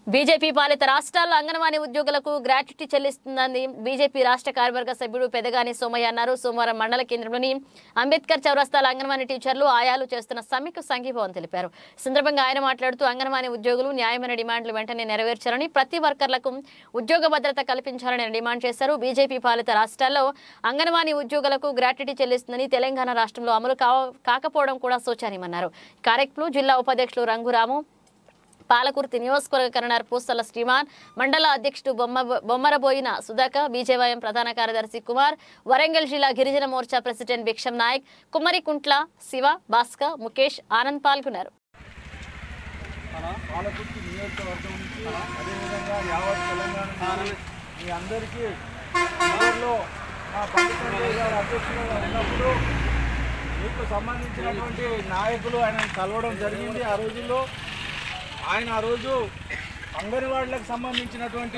BJP పాలిత రాష్ట్రాల్లో అంగన్వాడీ ఉద్యోగులకు గ్రాట్యుటీ చెల్లిస్తుందని బీజేపీ రాష్ట్ర కార్యవర్గ సభ్యుడు పెదగాని సోమయ్య అన్నారు సోమవారం మండల కేంద్రంలోని అంబేద్కర్ చౌరస్తాల అంగన్వాడీ టీచర్లు ఆయాలు చేస్తున్న సమ్మెకు సంఘీభావం తెలిపారు ఈ సందర్భంగా ఆయన మాట్లాడుతూ అంగన్వాడీ ఉద్యోగులు న్యాయమైన డిమాండ్లు వెంటనే నెరవేర్చాలని ప్రతి వర్కర్లకు ఉద్యోగ భద్రత కల్పించాలని డిమాండ్ చేశారు బీజేపీ పాలిత రాష్ట్రాల్లో అంగన్వాడీ ఉద్యోగులకు గ్రాట్యుటీ చెల్లిస్తుందని తెలంగాణ రాష్ట్రంలో అమలు కావ- కాకపోవడం కూడా శోచనీయమన్నారు ఈ కార్యక్రమంలో జిల్లా ఉపాధ్యక్షులు రంగురాము పాలకుర్తి నియోజకవర్గ కన్వీనర్ పూసల శ్రీమాన్ మండల అధ్యక్షుడు బొమ్మ బొమ్మరబోయిన సుధాక బీజేవైఎం ప్రధాన కార్యదర్శి కుమార్ వరంగల్ జిల్లా గిరిజన మోర్చా ప్రెసిడెంట్ భిక్షం నాయక్ కుమ్మరికుంట్ల శివ భాస్కర్ ముఖేష్ ఆనంద్ పాల్గొన్నారు మన పాలకుర్తి నియోజకవర్గం నుంచి అదేవిధంగా యావత్ తెలంగాణ నుంచి మీ అందరికీ ఊళ్ళో మా పండితులు గారు అధ్యక్షులుగా ఉన్నప్పుడు మీకు సంబంధించినటువంటి నాయకులు ఆయన కలవడం జరిగింది ఆ రోజుల్లో ఆయన ఆ రోజు అంగన్వాడీలకు సంబంధించినటువంటి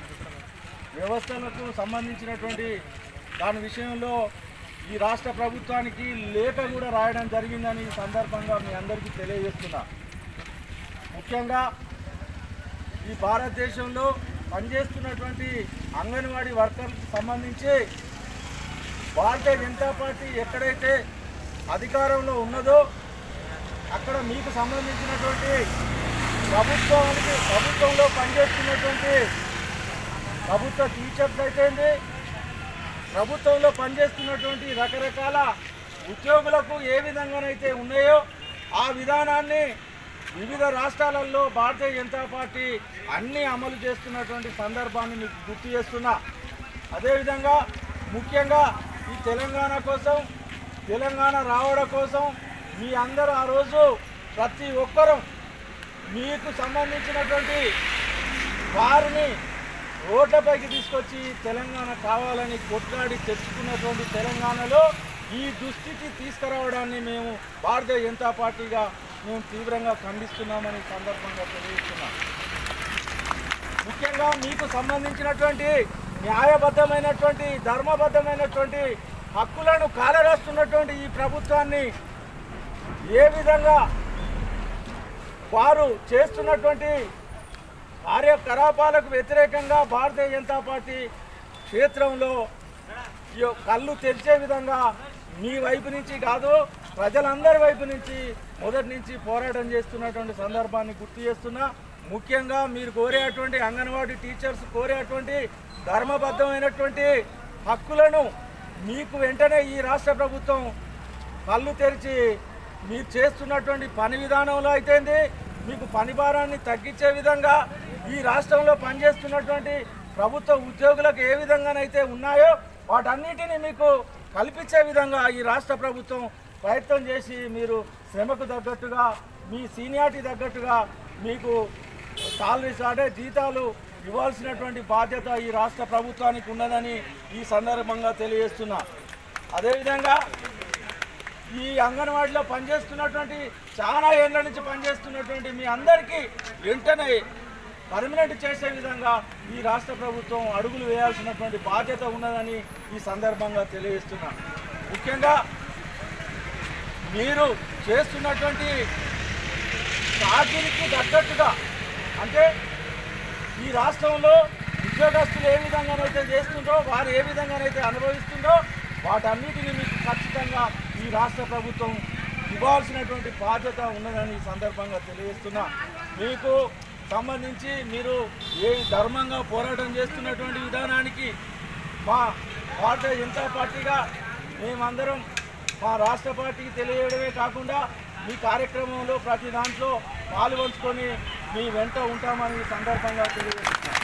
వ్యవస్థలకు సంబంధించినటువంటి దాని విషయంలో ఈ రాష్ట్ర ప్రభుత్వానికి లేఖ కూడా రాయడం జరిగిందని ఈ సందర్భంగా మీ అందరికీ తెలియజేస్తున్నా ముఖ్యంగా ఈ భారతదేశంలో పనిచేస్తున్నటువంటి అంగన్వాడీ వర్కర్లకు సంబంధించి భారతీయ జనతా పార్టీ ఎక్కడైతే అధికారంలో ఉన్నదో అక్కడ మీకు సంబంధించినటువంటి ప్రభుత్వానికి ప్రభుత్వంలో పనిచేస్తున్నటువంటి ప్రభుత్వ టీచర్స్ అయితే ప్రభుత్వంలో పనిచేస్తున్నటువంటి రకరకాల ఉద్యోగులకు ఏ విధంగానైతే ఉన్నాయో ఆ విధానాన్ని వివిధ రాష్ట్రాలలో భారతీయ జనతా పార్టీ అన్నీ అమలు చేస్తున్నటువంటి సందర్భాన్ని మీకు గుర్తు చేస్తున్నా అదేవిధంగా ముఖ్యంగా ఈ తెలంగాణ కోసం తెలంగాణ రావడం కోసం మీ అందరూ ఆ రోజు ప్రతి ఒక్కరూ మీకు సంబంధించినటువంటి వారిని రోడ్లపైకి తీసుకొచ్చి తెలంగాణ కావాలని కొట్లాడి తెచ్చుకున్నటువంటి తెలంగాణలో ఈ దుస్థితి తీసుకురావడాన్ని మేము భారతీయ జనతా పార్టీగా మేము తీవ్రంగా ఖండిస్తున్నామని ఈ సందర్భంగా తెలియజేస్తున్నాం ముఖ్యంగా మీకు సంబంధించినటువంటి న్యాయబద్ధమైనటువంటి ధర్మబద్ధమైనటువంటి హక్కులను కాలరాస్తున్నటువంటి ఈ ప్రభుత్వాన్ని ఏ విధంగా వారు చేస్తున్నటువంటి కార్యకలాపాలకు వ్యతిరేకంగా భారతీయ జనతా పార్టీ క్షేత్రంలో ఈ యొక్క కళ్ళు తెరిచే విధంగా మీ వైపు నుంచి కాదు ప్రజలందరి వైపు నుంచి మొదటి నుంచి పోరాటం చేస్తున్నటువంటి సందర్భాన్ని గుర్తు చేస్తున్నా ముఖ్యంగా మీరు కోరేటువంటి అంగన్వాడీ టీచర్స్ కోరేటువంటి ధర్మబద్ధమైనటువంటి హక్కులను మీకు వెంటనే ఈ రాష్ట్ర ప్రభుత్వం కళ్ళు తెరిచి మీరు చేస్తున్నటువంటి పని విధానంలో అయితేంది మీకు పని భారాన్ని తగ్గించే విధంగా ఈ రాష్ట్రంలో పనిచేస్తున్నటువంటి ప్రభుత్వ ఉద్యోగులకు ఏ విధంగానైతే ఉన్నాయో వాటన్నిటిని మీకు కల్పించే విధంగా ఈ రాష్ట్ర ప్రభుత్వం ప్రయత్నం చేసి మీరు శ్రమకు తగ్గట్టుగా మీ సీనియారిటీ తగ్గట్టుగా మీకు సాలరీస్ అంటే జీతాలు ఇవ్వాల్సినటువంటి బాధ్యత ఈ రాష్ట్ర ప్రభుత్వానికి ఉన్నదని ఈ సందర్భంగా తెలియజేస్తున్నా అదేవిధంగా ఈ అంగన్వాడీలో పనిచేస్తున్నటువంటి చాలా ఏళ్ళ నుంచి పనిచేస్తున్నటువంటి మీ అందరికీ వెంటనే పర్మనెంట్ చేసే విధంగా ఈ రాష్ట్ర ప్రభుత్వం అడుగులు వేయాల్సినటువంటి బాధ్యత ఉన్నదని ఈ సందర్భంగా తెలియజేస్తున్నా ముఖ్యంగా మీరు చేస్తున్నటువంటి ఛార్జీలకి తగ్గట్టుగా అంటే ఈ రాష్ట్రంలో ఉద్యోగస్తులు ఏ విధంగానైతే చేస్తుందో వారు ఏ విధంగానైతే అనుభవిస్తుందో వాటన్నిటిని మీకు ఖచ్చితంగా ఈ రాష్ట్ర ప్రభుత్వం ఇవ్వాల్సినటువంటి బాధ్యత ఉన్నదని ఈ సందర్భంగా తెలియజేస్తున్నా మీకు సంబంధించి మీరు ఏ ధర్మంగా పోరాటం చేస్తున్నటువంటి విధానానికి మా భారతీయ జనతా పార్టీగా మేమందరం మా రాష్ట్ర పార్టీకి తెలియడమే కాకుండా మీ కార్యక్రమంలో ప్రతి దాంట్లో పాల్గొంచుకొని మీ వెంట ఉంటామని ఈ సందర్భంగా తెలియజేస్తున్నాం